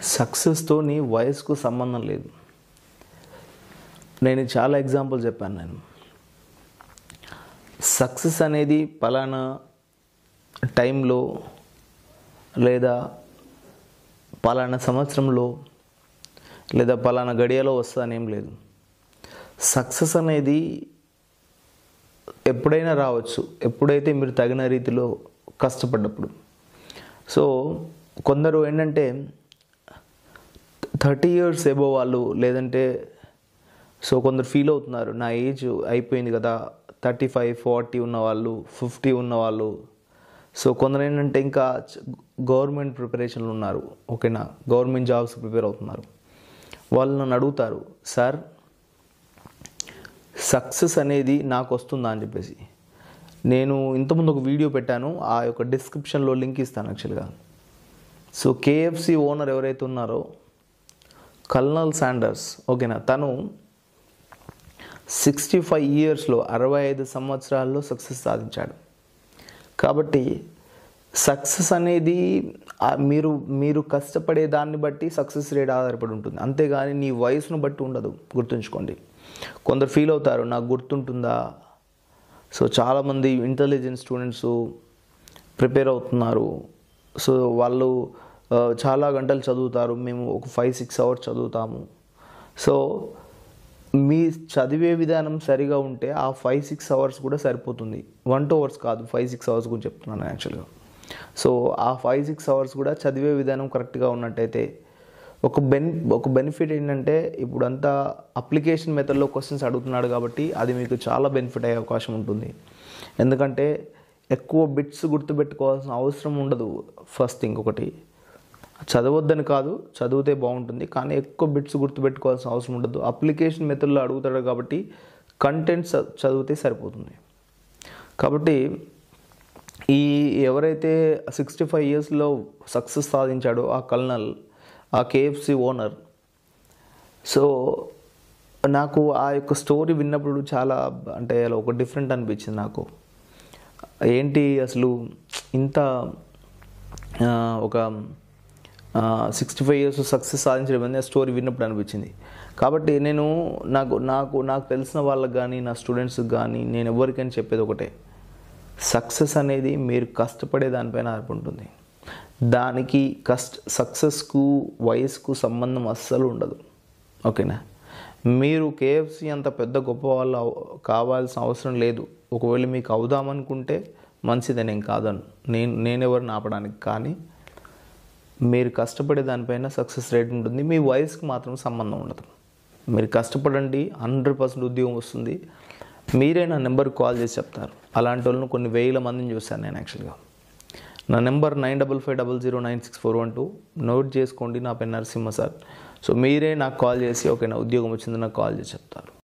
సక్సెస్తో నీ వయసుకు సంబంధం లేదు నేను చాలా ఎగ్జాంపుల్ చెప్పాను నేను సక్సెస్ అనేది పలానా టైంలో లేదా పలానా సంవత్సరంలో లేదా పలానా గడియలో వస్తుందనేం లేదు సక్సెస్ అనేది ఎప్పుడైనా రావచ్చు ఎప్పుడైతే మీరు తగిన రీతిలో కష్టపడ్డప్పుడు సో కొందరు ఏంటంటే థర్టీ ఇయర్స్ ఎబో వాళ్ళు లేదంటే సో కొందరు ఫీల్ అవుతున్నారు నా ఏజ్ అయిపోయింది కదా థర్టీ ఫైవ్ ఫార్టీ ఉన్న వాళ్ళు ఫిఫ్టీ ఉన్న వాళ్ళు సో కొందరు ఏంటంటే ఇంకా గవర్నమెంట్ ప్రిపరేషన్లు ఉన్నారు ఓకేనా గవర్నమెంట్ జాబ్స్ ప్రిపేర్ అవుతున్నారు వాళ్ళు నన్ను అడుగుతారు సార్ సక్సెస్ అనేది నాకు వస్తుందా అని చెప్పేసి నేను ఇంతకుముందు ఒక వీడియో పెట్టాను ఆ యొక్క డిస్క్రిప్షన్లో లింక్ ఇస్తాను యాక్చువల్గా సో కేఎఫ్సి ఓనర్ ఎవరైతే ఉన్నారో కల్నల్ శాండర్స్ ఓకేనా తను సిక్స్టీ ఫైవ్ ఇయర్స్లో అరవై ఐదు సంవత్సరాల్లో సక్సెస్ సాధించాడు కాబట్టి సక్సెస్ అనేది ఆ మీరు మీరు కష్టపడే దాన్ని బట్టి సక్సెస్ రేట్ ఆధారపడి ఉంటుంది అంతేగాని నీ వయసును బట్టి ఉండదు గుర్తుంచుకోండి కొందరు ఫీల్ అవుతారు నాకు గుర్తుంటుందా సో చాలామంది ఇంటెలిజెంట్ స్టూడెంట్స్ ప్రిపేర్ అవుతున్నారు సో వాళ్ళు ఆ, చాలా గంటలు చదువుతారు మేము ఒక ఫైవ్ సిక్స్ అవర్స్ చదువుతాము సో మీ చదివే విధానం సరిగా ఉంటే ఆ ఫైవ్ సిక్స్ అవర్స్ కూడా సరిపోతుంది వన్ టూ అవర్స్ కాదు ఫైవ్ సిక్స్ అవర్స్ గురించి చెప్తున్నాను యాక్చువల్గా సో ఆ ఫైవ్ సిక్స్ అవర్స్ కూడా చదివే విధానం కరెక్ట్గా ఉన్నట్టయితే ఒక బెన్ ఒక బెనిఫిట్ ఏంటంటే ఇప్పుడు అంతా అప్లికేషన్ మెథడ్లో క్వశ్చన్స్ అడుగుతున్నాడు కాబట్టి అది మీకు చాలా బెనిఫిట్ అయ్యే అవకాశం ఉంటుంది ఎందుకంటే ఎక్కువ బిట్స్ గుర్తుపెట్టుకోవాల్సిన అవసరం ఉండదు ఫస్ట్ థింగ్ ఒకటి చదవద్దని కాదు చదివితే బాగుంటుంది కానీ ఎక్కువ బిట్స్ గుర్తుపెట్టుకోవాల్సిన అవసరం ఉండదు అప్లికేషన్ మెథడ్లో అడుగుతాడు కాబట్టి కంటెంట్ చదివితే సరిపోతుంది కాబట్టి ఈ ఎవరైతే సిక్స్టీ ఫైవ్ ఇయర్స్లో సక్సెస్ సాధించాడో ఆ కల్నల్ ఆ కేఎఫ్సి ఓనర్ సో నాకు ఆ యొక్క స్టోరీ విన్నప్పుడు చాలా అంటే అలా ఒక డిఫరెంట్ అనిపించింది నాకు ఏంటి అసలు ఇంత ఆ, ఒక సిక్స్టీ ఫైవ్ ఇయర్స్ సక్సెస్ సాధించడం అనేది ఆ స్టోరీ విన్నప్పుడు అనిపించింది కాబట్టి నేను నాకు నాకు నాకు తెలిసిన వాళ్ళకి కానీ నా స్టూడెంట్స్కి కానీ నేను ఎవరికైనా చెప్పేది ఒకటే సక్సెస్ అనేది మీరు కష్టపడే దానిపైన ఆధారపడి ఉంటుంది దానికి కష్ట సక్సెస్కు వయసుకు సంబంధం అస్సలు ఉండదు ఓకేనా మీరు కేఎఫ్సి అంత పెద్ద గొప్ప వాళ్ళు అవ- కావాల్సిన అవసరం లేదు ఒకవేళ మీకు అవుదామనుకుంటే మంచిదే నేను కాదను నేను నేనెవరిని ఆపడానికి కానీ మీరు కష్టపడే దానిపైన సక్సెస్ రేట్ ఉంటుంది మీ వయసుకి మాత్రం సంబంధం ఉండదు మీరు కష్టపడండి హండ్రెడ్ పర్సెంట్ ఉద్యోగం వస్తుంది మీరే నా నెంబర్కి కాల్ చేసి చెప్తారు అలాంటి వాళ్ళని కొన్ని వేల మందిని చూశాను నేను యాక్చువల్గా నా number nine double five double zero nine six four one two note చేసుకోండి నా పేరు నరసింహ సార్ సో మీరే నాకు కాల్ చేసి ఓకే నా ఉద్యోగం వచ్చింది నాకు కాల్ చేసి చెప్తారు